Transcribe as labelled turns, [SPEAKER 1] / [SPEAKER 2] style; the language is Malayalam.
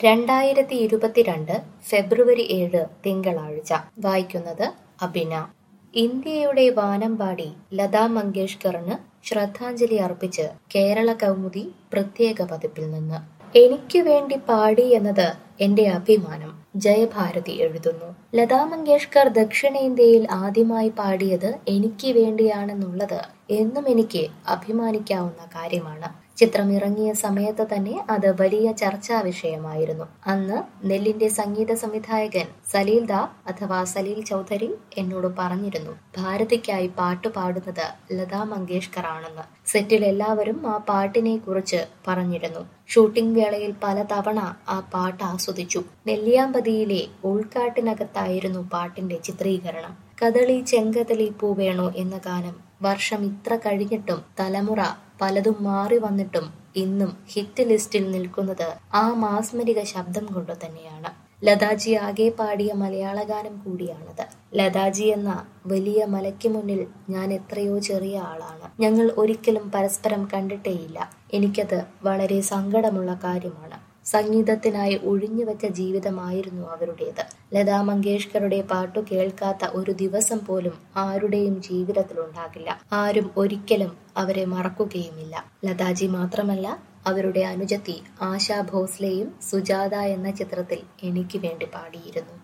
[SPEAKER 1] രണ്ടായിരത്തി ഇരുപത്തിരണ്ട് ഫെബ്രുവരി ഏഴ് തിങ്കളാഴ്ച വായിക്കുന്നത് അബിന ഇന്ത്യയുടെ വാനമ്പാടി ലതാ മങ്കേഷ്കറിന് ശ്രദ്ധാഞ്ജലി അർപ്പിച്ച് കേരള കൗമുദി പ്രത്യേക പതിപ്പിൽ നിന്ന് എനിക്ക് വേണ്ടി പാടി എന്നത് എന്റെ അഭിമാനം ജയഭാരതി എഴുതുന്നു ലതാ മങ്കേഷ്കർ ദക്ഷിണേന്ത്യയിൽ ആദ്യമായി പാടിയത് എനിക്ക് വേണ്ടിയാണെന്നുള്ളത് എന്നും എനിക്ക് അഭിമാനിക്കാവുന്ന കാര്യമാണ് ചിത്രം ഇറങ്ങിയ സമയത്ത് തന്നെ അത് വലിയ ചർച്ചാ വിഷയമായിരുന്നു അന്ന് നെല്ലിന്റെ സംഗീത സംവിധായകൻ സലീൽ ദാ അഥവാ സലീൽ ചൗധരി എന്നോട് പറഞ്ഞിരുന്നു ഭാരതിക്കായി പാട്ട് പാടുന്നത് ലതാ മങ്കേഷ്കർ ആണെന്ന് സെറ്റിൽ എല്ലാവരും ആ പാട്ടിനെ കുറിച്ച് പറഞ്ഞിരുന്നു ഷൂട്ടിംഗ് വേളയിൽ പലതവണ ആ പാട്ട് ആസ്വദിച്ചു നെല്ലിയാമ്പതിയിലെ ഉൾക്കാട്ടിനകത്തായിരുന്നു പാട്ടിന്റെ ചിത്രീകരണം കദളി ചെങ്കദളി പൂവേണോ എന്ന ഗാനം വർഷം ഇത്ര കഴിഞ്ഞിട്ടും തലമുറ പലതും മാറി വന്നിട്ടും ഇന്നും ഹിറ്റ് ലിസ്റ്റിൽ നിൽക്കുന്നത് ആ മാസ്മരിക ശബ്ദം കൊണ്ട് തന്നെയാണ് ലതാജി ആകെ പാടിയ മലയാള ഗാനം കൂടിയാണത് ലതാജി എന്ന വലിയ മലയ്ക്ക് മുന്നിൽ ഞാൻ എത്രയോ ചെറിയ ആളാണ് ഞങ്ങൾ ഒരിക്കലും പരസ്പരം കണ്ടിട്ടേയില്ല എനിക്കത് വളരെ സങ്കടമുള്ള കാര്യമാണ് സംഗീതത്തിനായി ഒഴിഞ്ഞുവെച്ച ജീവിതമായിരുന്നു അവരുടേത് ലതാ മങ്കേഷ്കറുടെ പാട്ടു കേൾക്കാത്ത ഒരു ദിവസം പോലും ആരുടെയും ജീവിതത്തിലുണ്ടാകില്ല ആരും ഒരിക്കലും അവരെ മറക്കുകയുമില്ല ലതാജി മാത്രമല്ല അവരുടെ അനുജത്തി ആശാ ഭോസ്ലെയും സുജാത എന്ന ചിത്രത്തിൽ എനിക്ക് വേണ്ടി പാടിയിരുന്നു